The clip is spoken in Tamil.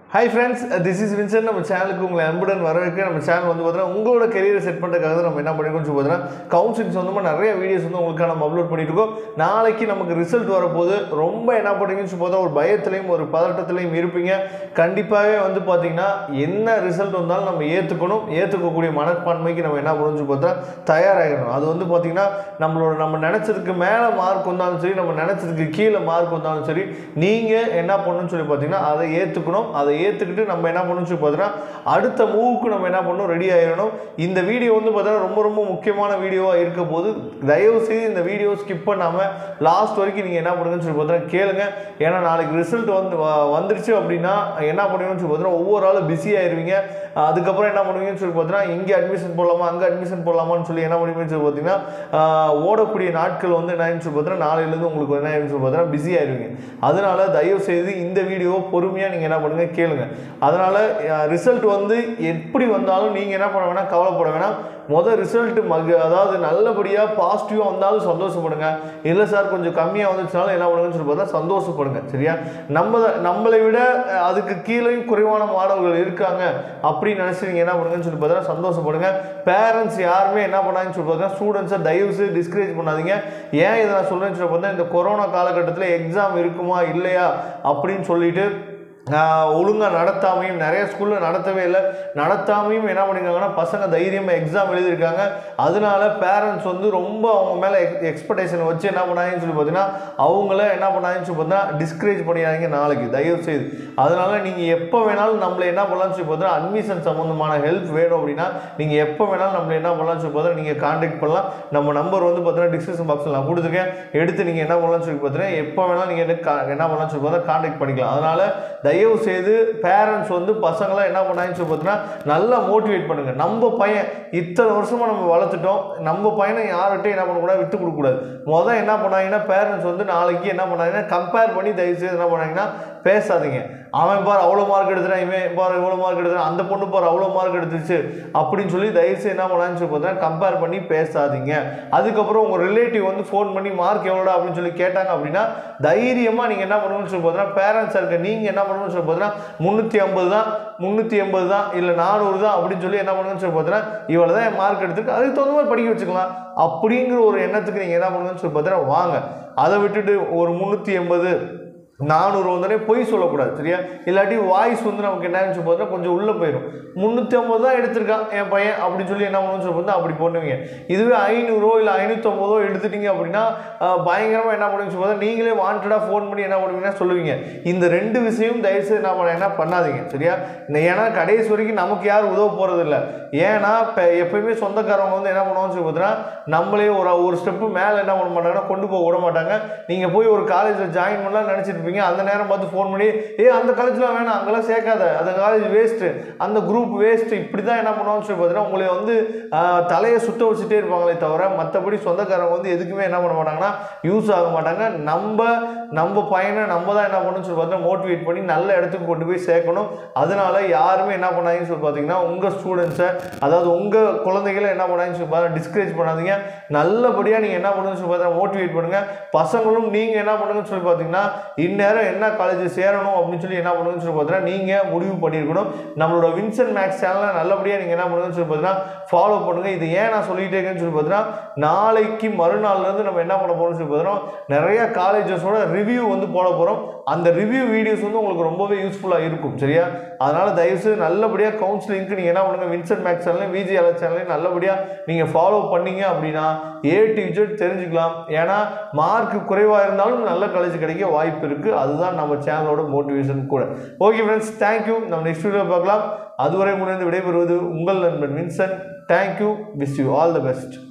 hi friends this is Vinson நம்ம சேனலுக்கு உங்களை அன்புடன் வரவேற்க நம்ம சேனல் வந்து பார்த்தீங்கன்னா உங்களோட கெரியரை செட் பண்ணுறதுக்காக தான் நம்ம என்ன பண்ணிருக்கோம்னு சொல்லி பார்த்தீங்கன்னா கவுன்சிலிங் சொந்தமாக நிறைய வீடியோஸ் வந்து உங்களுக்காக நம்ம அப்லோட் பண்ணிட்டு இருக்கோம் நாளைக்கு நமக்கு ரிசல்ட் வரப்போது ரொம்ப என்ன பண்ணுறீங்கன்னு சொல்லி பார்த்தா ஒரு பயத்துலையும் ஒரு பதட்டத்துலையும் இருப்பீங்க கண்டிப்பாகவே வந்து பார்த்தீங்கன்னா என்ன ரிசல்ட் வந்தாலும் நம்ம ஏற்றுக்கணும் ஏற்றுக்கக்கூடிய மனப்பான்மைக்கு நம்ம என்ன பண்ணணும்னு சொல்லி பார்த்தா தயாராகிடணும் அது வந்து பார்த்தீங்கன்னா நம்மளோட நம்ம நினச்சதுக்கு மேலே மார்க் வந்தாலும் சரி நம்ம நினச்சதுக்கு கீழே மார்க் வந்தாலும் சரி நீங்கள் என்ன பண்ணணும்னு சொல்லி பார்த்தீங்கன்னா அதை ஏற்றுக்கணும் அதை ஏற்றுக்கிட்டு நம்ம என்ன பண்ணணும்னு சொல்லி பார்த்தீங்கன்னா அடுத்த மூவுக்கு நம்ம என்ன பண்ணணும் ரெடி ஆயிடணும் இந்த வீடியோ வந்து பார்த்தீங்கன்னா ரொம்ப ரொம்ப முக்கியமான வீடியோவாக இருக்க போது தயவு செய்து இந்த வீடியோ ஸ்கிப் பண்ணாமல் லாஸ்ட் வரைக்கும் நீங்கள் என்ன பண்ணுங்கன்னு சொல்லி பார்த்தீங்கன்னா கேளுங்க ஏன்னா நாளைக்கு ரிசல்ட் வந்து வ- வந்துருச்சு அப்படின்னா என்ன பண்ணுவீங்கன்னு சொல்லி பார்த்தீங்கன்னா ஒவ்வொரு ஆளும் பிஸி ஆயிருவீங்க அதுக்கப்புறம் என்ன பண்ணுவீங்கன்னு சொல்லி பார்த்தீங்கன்னா இங்கே அட்மிஷன் போடலாமா அங்கே அட்மிஷன் போடலாமான்னு சொல்லி என்ன பண்ணுவீங்கன்னு சொல்லி பார்த்தீங்கன்னா ஆஹ், ஓடக்கூடிய நாட்கள் வந்து என்ன ஆயிடுச்சு சொல்லி பார்த்தீங்கன்னா நாளையிலேருந்து உங்களுக்கு என்ன ஆயிடுச்சு சொல்லி பார்த்தீங்கன்னா பிஸி ஆயிருவீங்க அதனால தயவு செய்து இந்த வீடியோவை பொறுமையாக நீங்கள் என்ன பண்ணுங்க கேளுங்க அதனால ரிசல்ட் வந்து எப்படி வந்தாலும் நீங்கள் என்ன பண்ண வேணாம் கவலைப்பட வேணாம் முதல் ரிசல்ட் மக அதாவது நல்லபடியாக பாசிட்டிவாக வந்தாலும் சந்தோஷப்படுங்க இல்லை சார் கொஞ்சம் கம்மியாக வந்துச்சுனாலும் என்ன பண்ணுங்கன்னு சொல்லி பார்த்தா சந்தோஷப்படுங்க சரியா நம்ம நம்மளை விட அஹ், அதுக்கு கீழேயும் குறைவான மாணவர்கள் இருக்காங்க அப்படின்னு நினச்சி நீங்கள் என்ன பண்ணுங்கன்னு சொல்லி பார்த்தா சந்தோஷப்படுங்க பேரண்ட்ஸ் யாருமே என்ன பண்ணாங்கன்னு சொல்லி பார்த்தா ஸ்டூடெண்ட்ஸை தயவு செய்து டிஸ்கரேஜ் பண்ணாதீங்க ஏன் இதை நான் சொல்கிறேன்னு சொல்லி பார்த்தா இந்த கொரோனா காலகட்டத்தில் எக்ஸாம் இருக்குமா இல்லையா அப்படின்னு சொல்லிட்டு ஒழுங்காக நடத்தாமையும் நிறைய ஸ்கூலில் நடத்தவே இல்லை நடத்தாமையும் என்ன பண்ணிருக்காங்கன்னா பசங்க தைரியமாக எக்ஸாம் எழுதியிருக்காங்க அதனால பேரண்ட்ஸ் வந்து ரொம்ப அவங்க மேலே எக்ஸ்பெக்டேஷன் வச்சு என்ன பண்ணாங்கன்னு சொல்லி பார்த்தீங்கன்னா அவங்கள என்ன பண்ணாங்கன்னு சொல்லி பார்த்தீங்கன்னா டிஸ்கரேஜ் பண்ணிடுறாங்க நாளைக்கு தயவு செய்து அதனால நீங்கள் எப்போ வேணாலும் நம்மளை என்ன பண்ணலாம்னு சொல்லி பார்த்தீங்கன்னா அட்மிஷன் சம்மந்தமான ஹெல்ப் வேணும் அப்படின்னா நீங்கள் எப்போ வேணாலும் நம்மளை என்ன பண்ணலாம்னு சொல்லி பார்த்தீங்கன்னா நீங்கள் காண்டாக்ட் பண்ணலாம் நம்ம நம்பர் வந்து பார்த்தீங்கன்னா டிஸ்கிரிப்ஷன் பாக்ஸில் நான் கொடுத்துருக்கேன் எடுத்து நீங்கள் என்ன பண்ணலாம்னு சொல்லி பார்த்தீங்கன்னா எப்போ வேணாலும் நீங்கள் எனக்கு கா- என்ன பண்ணலாம்னு சொல்லி பார்த்தா காண்டாக்ட் பண்ணிக்கலாம் அதனால தயவு செய்து பேரண்ட்ஸ் வந்து பசங்களை என்ன பண்ணாங்கன்னு சொல்லி பார்த்தீங்கன்னா நல்லா மோட்டிவேட் பண்ணுங்க நம்ம பையன் இத்தனை வருஷமா நம்ம வளர்த்துட்டோம் நம்ம பையனை யார்கிட்டையும் என்ன பண்ணக்கூடாது விட்டு கொடுக்கக்கூடாது முதல் என்ன பண்ணாங்கன்னா பேரண்ட்ஸ் வந்து நாளைக்கு என்ன பண்ணாங்கன்னா கம்பேர் பண்ணி தயவு செய்து என்ன பண்ணாங்கன்னா பேசாதீங்க அவன் பார் அவ்வளோ மார்க் எடுத்துட்டான் இவன் பார் இவ்வளோ மார்க் எடுத்துட்டான் அந்த பொண்ணு பார் அவ்வளோ மார்க் எடுத்துச்சு அப்படின்னு சொல்லி தயவுசெய்து என்ன பண்ணலாம்னு சொல்லி பார்த்தா கம்பேர் பண்ணி பேசாதீங்க அதுக்கப்புறம் உங்கள் ரிலேட்டிவ் வந்து ஃபோன் பண்ணி மார்க் எவ்வளோடா அப்படின்னு சொல்லி கேட்டாங்க அப்படின்னா தைரியமாக நீங்கள் என்ன பண்ணணும்னு சொல்லி பார்த்தீங்கன்னா பேரண்ட்ஸாக இருக்க நீங்கள் என்ன பண்ணணும்னு சொல்லி பார்த்தீங்கன்னா முந்நூற்றி ஐம்பது தான் முந்நூற்றி எண்பது தான் இல்லை நானூறு தான் அப்படின்னு சொல்லி என்ன பண்ணணும்னு சொல்லி பார்த்தீங்கன்னா இவ்வளோ தான் என் மார்க் எடுத்துருக்கு அதுக்கு தகுந்த மாதிரி படிக்க வச்சுக்கலாம் அப்படிங்கிற ஒரு எண்ணத்துக்கு நீங்கள் என்ன பண்ணணும்னு சொல்லி பார்த்தீங்கன்னா வாங்க அதை விட்டுட்டு ஒரு முந்நூற்றி எண்பது நானூறு வந்தோடனே பொய் சொல்லக்கூடாது சரியா இல்லாட்டி வாய்ஸ் வந்து நமக்கு என்ன ஆச்சு போதுன்னா கொஞ்சம் உள்ளே போயிடும் முந்நூற்றி ஐம்பது தான் எடுத்திருக்கான் என் பையன் அப்படின்னு சொல்லி என்ன பண்ணணும்னு சொல்லி பார்த்தா அப்படி பண்ணுவீங்க இதுவே ஐநூறோ இல்லை ஐநூற்றம்பதோ எடுத்துட்டீங்க அப்படின்னா ஆஹ், பயங்கரமா என்ன பண்ணுவீங்க சொல்லி பார்த்தா நீங்களே வாண்டடாக ஃபோன் பண்ணி என்ன பண்ணுவீங்கன்னா சொல்லுவீங்க இந்த ரெண்டு விஷயம் தயவுசெய்து என்ன பண்ண என்ன பண்ணாதீங்க சரியா இந்த ஏன்னா கடைசி வரைக்கும் நமக்கு யாரும் உதவ போகிறது இல்லை ஏன்னா இப்போ எப்பயுமே சொந்தக்காரவங்க வந்து என்ன பண்ணுவாங்கன்னு சொல்லி பார்த்தீங்கன்னா நம்மளே ஒரு ஒரு ஸ்டெப்பு மேலே என்ன பண்ண மாட்டாங்கன்னா கொண்டு போக விட மாட்டாங்க நீங்கள் போய் ஒரு காலேஜில் ஜாயின் பண்ணலாம் நினச்சிட்டு இருப்பீங்க அந்த நேரம் பார்த்து ஃபோன் பண்ணி ஏ அந்த காலேஜ்லாம் வேணாம் அங்கெல்லாம் சேர்க்காத அந்த காலேஜ் வேஸ்ட்டு அந்த குரூப் வேஸ்ட்டு இப்படி தான் என்ன பண்ணுவாங்கன்னு சொல்லி பார்த்தீங்கன்னா உங்களை வந்து ஆஹ், தலையை சுத்த வச்சுட்டே இருப்பாங்களே தவிர மற்றபடி சொந்தக்காரங்க வந்து எதுக்குமே என்ன பண்ண மாட்டாங்கன்னா யூஸ் ஆக மாட்டாங்க நம்ம நம்ம பையனை நம்ம தான் என்ன பண்ணணும்னு சொல்லி பார்த்தீங்கன்னா மோட்டிவேட் பண்ணி நல்ல இடத்துக்கு கொண்டு போய் சேர்க்கணும் அதனால யாருமே என்ன பண்ணாங்கன்னு சொல்லி பார்த்தீங்கன்னா உங்கள் ஸ்டூடெண்ட்ஸை அதாவது உங்கள் குழந்தைகளை என்ன பண்ணாங்கன்னு சொல்லி பார்த்தா டிஸ்கரேஜ் பண்ணாதீங்க நல்லபடியாக நீங்கள் என்ன பண்ணுங்கன்னு சொல்லி பார்த்தா மோட்டிவேட் பண்ணுங்கள் பசங்களும் நீங்கள் என்ன பண்ணுங்கன்னு சொல்லி பார்த்தீங்கன்னா இந்நேரம் என்ன காலேஜ் சேரணும் அப்படின்னு சொல்லி என்ன பண்ணுங்கன்னு சொல்லி பார்த்தீங்கன்னா நீங்கள் முடிவு பண்ணியிருக்கணும் நம்மளோட வின்சென்ட் மேக்ஸ் சேனலை நல்லபடியாக நீங்கள் என்ன பண்ணுங்கன்னு சொல்லி பார்த்தீங்கன்னா ஃபாலோ பண்ணுங்கள் இது ஏன் நான் சொல்லிட்டே இருக்கேன்னு சொல்லி பார்த்தீங்கன்னா நாளைக்கு மறுநாள்லேருந்து நம்ம என்ன பண்ண போகிறோம்னு சொல்லி பார்த்தீங்கன்னா நிறைய காலேஜஸோட ரிவ்யூ வந்து போட போகிறோம் அந்த ரிவ்யூ வீடியோஸ் வந்து உங்களுக்கு ரொம்பவே யூஸ்ஃபுல்லாக இருக்கும் சரியா அதனால் தயவுசெய்து நல்லபடியாக கவுன்சிலிங்க்கு நீங்கள் என்ன பண்ணுங்கள் வின்சென்ட் மேக்ஸ் சேனலையும் விஜிஎல்எஸ் சேனலையும் நல்லபடியாக நீங்கள் ஃபாலோ பண்ணீங்க அப்படின்னா ஏ டு Z தெரிஞ்சுக்கலாம் ஏன்னா மார்க் குறைவாக இருந்தாலும் நல்ல காலேஜ் கிடைக்க வாய்ப்பு இருக்குது அதுதான் நம்ம சேனலோட மோட்டிவேஷன் கூட ஓகே ஃப்ரெண்ட்ஸ் தேங்க்யூ நம்ம நெக்ஸ்ட் வீடியோ பார்க்கலாம் அதுவரை முடிந்து விடைபெறுவது உங்கள் நண்பன் Vincent thank you wish you all the best